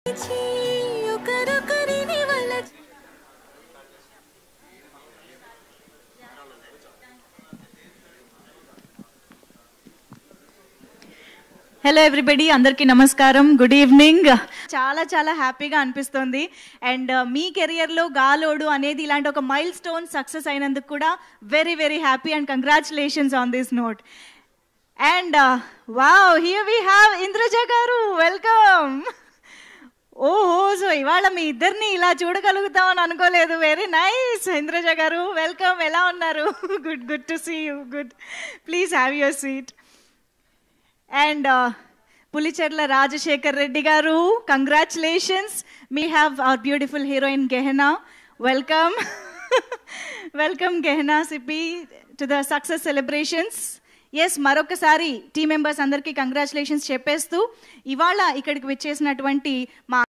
ఒకరొకరిని వల hello everybody అందరికీ నమస్కారం గుడ్ ఈవినింగ్ చాలా చాలా హ్యాపీగా అనిపిస్తుంది అండ్ మీ కెరియర్లో గాలోడు అనేది ఇలాంటి ఒక మైల్ స్టోన్ సక్సెస్ అయినందుకు కూడా very very happy and congratulations on this note and wow here we have Indraja గారు వెల్కమ్ ఓహో సో ఇవాళ మీ ఇద్దరిని ఇలా చూడగలుగుతామని అనుకోలేదు వెరీ నైస్ ఇంద్రజ గారు వెల్కమ్ ఎలా ఉన్నారు good good to see you good please have your seat and Pulicherla Rajasekhar Reddy గారు congratulations me have our beautiful heroine గెహనా welcome welcome గెహనా CP to the success celebrations yes మరొకసారి టీం మెంబర్స్ అందరికీ కంగ్రాచులేషన్స్ చెప్పేస్తూ ఇవాళ ఇక్కడికి వచ్చేసినటువంటి మా